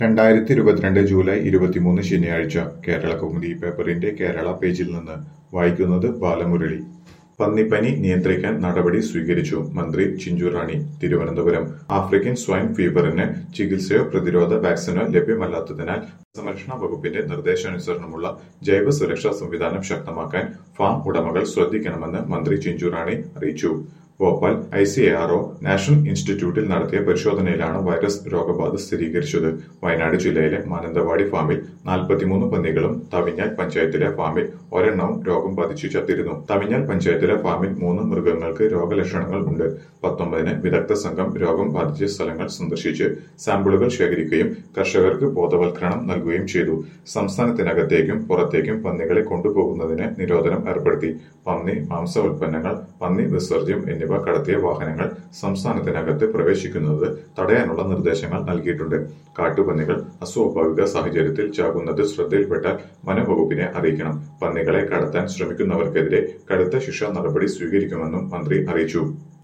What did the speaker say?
രണ്ടായിരത്തി ഇരുപത്തിരണ്ട് ജൂലൈ ഇരുപത്തിമൂന്ന് ശനിയാഴ്ച കേരള കൗമുദി പേപ്പറിന്റെ കേരള പേജിൽ നിന്ന് വായിക്കുന്നത് ബാലമുരളി പന്നിപ്പനി നിയന്ത്രിക്കാൻ നടപടി സ്വീകരിച്ചു മന്ത്രി ചിഞ്ചുറാണി തിരുവനന്തപുരം ആഫ്രിക്കൻ സ്വൈൻ ഫീവറിന് ചികിത്സയോ പ്രതിരോധ വാക്സിനോ ലഭ്യമല്ലാത്തതിനാൽ സംരക്ഷണ വകുപ്പിന്റെ നിർദ്ദേശാനുസരണമുള്ള ജൈവ സുരക്ഷാ സംവിധാനം ശക്തമാക്കാൻ ഫാം ഉടമകൾ ശ്രദ്ധിക്കണമെന്ന് മന്ത്രി ചിഞ്ചുറാണി അറിയിച്ചു Bhopal I C A R national ഇൻസ്റ്റിറ്റ്യൂട്ടിൽ നടത്തിയ പരിശോധനയിലാണ് വൈറസ് രോഗബാധ സ്ഥിരീകരിച്ചത് വയനാട് ജില്ലയിലെ മാനന്തവാടി ഫാമിൽ നാൽപ്പത്തിമൂന്ന് പന്നികളും തവിഞ്ഞാൽ പഞ്ചായത്തിലെ ഫാമിൽ ഒരെണ്ണവും രോഗം ബാധിച്ചു ചത്തിരുന്നു തവിഞ്ഞാൽ പഞ്ചായത്തിലെ ഫാമിൽ മൂന്ന് മൃഗങ്ങൾക്ക് രോഗലക്ഷണങ്ങൾ ഉണ്ട് പത്തൊമ്പതിന് വിദഗ്ധ സംഘം രോഗം ബാധിച്ച സ്ഥലങ്ങൾ സന്ദർശിച്ച് സാമ്പിളുകൾ ശേഖരിക്കുകയും കർഷകർക്ക് ബോധവൽക്കരണം നൽകുകയും ചെയ്തു സംസ്ഥാനത്തിനകത്തേക്കും പുറത്തേക്കും പന്നികളെ കൊണ്ടുപോകുന്നതിന് നിരോധനം ഏർപ്പെടുത്തി പന്നി മാംസ ഉൽപ്പന്നങ്ങൾ പന്നി വിസർജ്യം എന്നിവ കടത്തിയ വാഹനങ്ങൾ സംസ്ഥാനത്തിനകത്ത് പ്രവേശിക്കുന്നത് തടയാനുള്ള നിർദ്ദേശങ്ങൾ നൽകിയിട്ടുണ്ട് കാട്ടുപന്നികൾ അസ്വാഭാവിക സാഹചര്യത്തിൽ ചാകുന്നത് ശ്രദ്ധയിൽപ്പെട്ടാൽ വനംവകുപ്പിനെ അറിയിക്കണം പന്നികളെ കടത്താൻ ശ്രമിക്കുന്നവർക്കെതിരെ കടുത്ത ശിക്ഷാ നടപടി സ്വീകരിക്കുമെന്നും മന്ത്രി അറിയിച്ചു